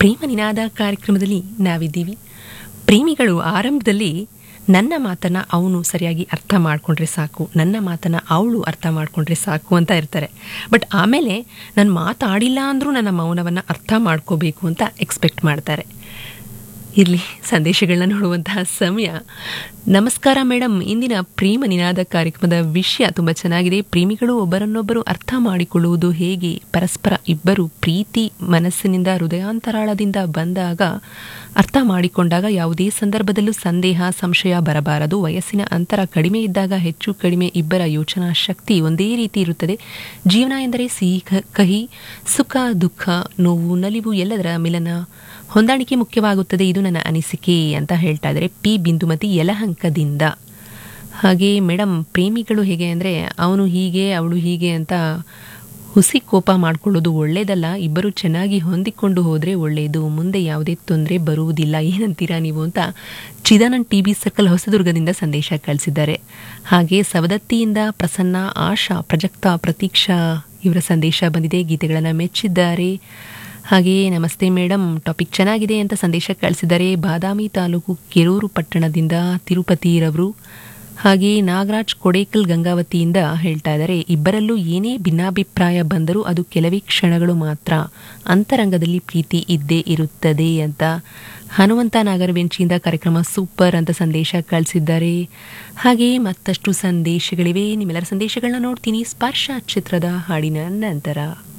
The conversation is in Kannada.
ಪ್ರೇಮ ನಿನಾದ ಕಾರ್ಯಕ್ರಮದಲ್ಲಿ ನಾವಿದ್ದೀವಿ ಪ್ರೇಮಿಗಳು ಆರಂಭದಲ್ಲಿ ನನ್ನ ಮಾತನ್ನು ಅವನು ಸರಿಯಾಗಿ ಅರ್ಥ ಮಾಡಿಕೊಂಡ್ರೆ ಸಾಕು ನನ್ನ ಮಾತನ್ನು ಅವಳು ಅರ್ಥ ಮಾಡಿಕೊಂಡ್ರೆ ಸಾಕು ಅಂತ ಇರ್ತಾರೆ ಬಟ್ ಆಮೇಲೆ ನಾನು ಮಾತಾಡಿಲ್ಲ ಅಂದರೂ ನನ್ನ ಮೌನವನ್ನು ಅರ್ಥ ಮಾಡ್ಕೋಬೇಕು ಅಂತ ಎಕ್ಸ್ಪೆಕ್ಟ್ ಮಾಡ್ತಾರೆ ಇರಲಿ ಸಂದೇಶಗಳನ್ನ ನೋಡುವಂತಹ ಸಮಯ ನಮಸ್ಕಾರ ಮೇಡಮ್ ಇಂದಿನ ಪ್ರೇಮ ನಿನಾದ ಕಾರ್ಯಕ್ರಮದ ವಿಷಯ ತುಂಬ ಚೆನ್ನಾಗಿದೆ ಪ್ರೇಮಿಗಳು ಒಬ್ಬರನ್ನೊಬ್ಬರು ಅರ್ಥ ಮಾಡಿಕೊಳ್ಳುವುದು ಹೇಗೆ ಪರಸ್ಪರ ಇಬ್ಬರು ಪ್ರೀತಿ ಮನಸ್ಸಿನಿಂದ ಹೃದಯಾಂತರಾಳದಿಂದ ಬಂದಾಗ ಅರ್ಥ ಮಾಡಿಕೊಂಡಾಗ ಯಾವುದೇ ಸಂದರ್ಭದಲ್ಲೂ ಸಂದೇಹ ಸಂಶಯ ಬರಬಾರದು ವಯಸ್ಸಿನ ಅಂತರ ಕಡಿಮೆ ಇದ್ದಾಗ ಹೆಚ್ಚು ಕಡಿಮೆ ಇಬ್ಬರ ಯೋಚನಾ ಶಕ್ತಿ ಒಂದೇ ರೀತಿ ಇರುತ್ತದೆ ಜೀವನ ಎಂದರೆ ಸಿಹಿ ಕ- ಕಹಿ ಸುಖ ದುಃಖ ನೋವು ನಲಿವು ಎಲ್ಲದರ ಮಿಲನ ಹೊಂದಾಣಿಕೆ ಮುಖ್ಯವಾಗುತ್ತದೆ ಇದು ನನ್ನ ಅನಿಸಿಕೆ ಅಂತ ಹೇಳ್ತಾ ಇದ್ದಾರೆ ಪಿ ಬಿಂದುಮತಿ ಯಲಹಂಕದಿಂದ ಹಾಗೆ ಮೇಡಮ್ ಪ್ರೇಮಿಗಳು ಹೇಗೆ ಅಂದರೆ ಅವನು ಹೀಗೆ ಅವಳು ಹೀಗೆ ಅಂತ ಹುಸಿ ಕೋಪ ಮಾಡ್ಕೊಳ್ಳೋದು ಒಳ್ಳೇದಲ್ಲ ಇಬ್ಬರು ಚೆನ್ನಾಗಿ ಹೊಂದಿಕೊಂಡು ಹೋದರೆ ಒಳ್ಳೆಯದು ಮುಂದೆ ಯಾವುದೇ ತೊಂದರೆ ಬರುವುದಿಲ್ಲ ಏನಂತೀರಾ ನೀವು ಅಂತ ಚಿದಾನಂದ್ ಟಿ ಬಿ ಸರ್ಕಲ್ ಹೊಸದುರ್ಗದಿಂದ ಸಂದೇಶ ಕಳಿಸಿದ್ದಾರೆ ಹಾಗೆ ಸವದತ್ತಿಯಿಂದ ಪ್ರಸನ್ನ ಆಶಾ ಪ್ರಜಕ್ತ ಪ್ರತೀಕ್ಷಾ ಇವರ ಸಂದೇಶ ಬಂದಿದೆ ಗೀತೆಗಳನ್ನು ಮೆಚ್ಚಿದ್ದಾರೆ ಹಾಗೆಯೇ ನಮಸ್ತೆ ಮೇಡಮ್ ಟಾಪಿಕ್ ಚೆನ್ನಾಗಿದೆ ಅಂತ ಸಂದೇಶ ಕಳಿಸಿದ್ದಾರೆ ಬಾದಾಮಿ ತಾಲೂಕು ಕೆರೂರು ಪಟ್ಟಣದಿಂದ ತಿರುಪತಿರವರು ಹಾಗೆ ನಾಗರಾಜ್ ಕೊಡೇಕಲ್ ಗಂಗಾವತಿಯಿಂದ ಹೇಳ್ತಾ ಇದ್ದಾರೆ ಇಬ್ಬರಲ್ಲೂ ಏನೇ ಭಿನ್ನಾಭಿಪ್ರಾಯ ಬಂದರೂ ಅದು ಕೆಲವೇ ಕ್ಷಣಗಳು ಮಾತ್ರ ಅಂತರಂಗದಲ್ಲಿ ಪ್ರೀತಿ ಇದ್ದೇ ಇರುತ್ತದೆ ಅಂತ ಹನುಮಂತ ನಾಗರವೆಂಚಿಯಿಂದ ಕಾರ್ಯಕ್ರಮ ಸೂಪರ್ ಅಂತ ಸಂದೇಶ ಕಳಿಸಿದ್ದಾರೆ ಹಾಗೆ ಮತ್ತಷ್ಟು ಸಂದೇಶಗಳಿವೆ ನಿಮ್ಮೆಲ್ಲರ ಸಂದೇಶಗಳನ್ನ ನೋಡ್ತೀನಿ ಸ್ಪರ್ಶ ಚಿತ್ರದ ಹಾಡಿನ ನಂತರ